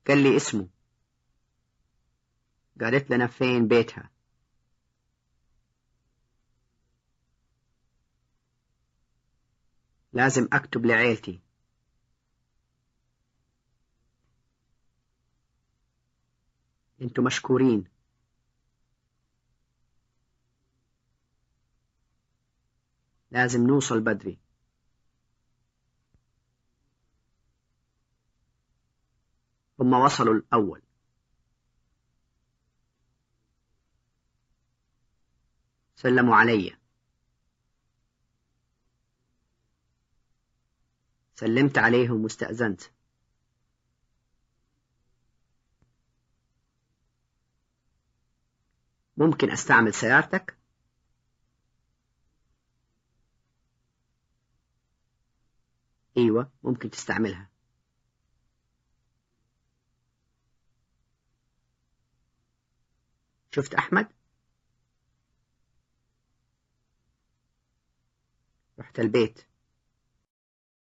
قال لي اسمه قالت لنا فين بيتها لازم أكتب لعيلتي انتوا مشكورين لازم نوصل بدري هم وصلوا الأول سلموا علي سلمت عليهم واستأذنت ممكن أستعمل سيارتك؟ أيوة ممكن تستعملها شفت أحمد؟ رحت البيت